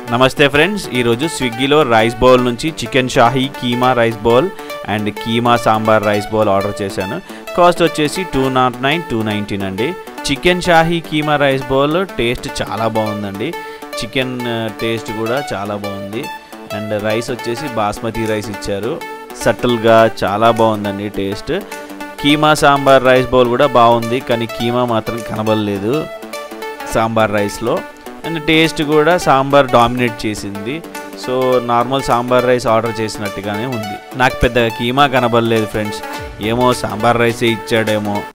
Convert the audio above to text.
నమస్తే ఫ్రెండ్స్ ఈరోజు స్విగ్గీలో రైస్ బౌల్ నుంచి chicken shahi keema rice bowl and keema sambar rice bowl order చేశాను కాస్ట్ వచ్చేసి two nought nine two nineteen అండి chicken shahi keema rice bowl taste చాలా బాగుందండి చికెన్ టేస్ట్ కూడా చాలా బాగుంది అండ్ రైస్ వచ్చేసి బాస్మతి రైస్ ఇచ్చారు సటిల్గా చాలా బాగుందండి taste keema sambar rice bowl కూడా బాగుంది కానీ కీమా మాత్రం కనబడలేదు సాంబార్ రైస్లో అండ్ టేస్ట్ కూడా సాంబార్ డామినేట్ చేసింది so normal sambar rice order చేసినట్టుగానే ఉంది నాకు పెద్దగా కీమా కనబడలేదు ఫ్రెండ్స్ ఏమో సాంబార్ రైసే ఇచ్చాడేమో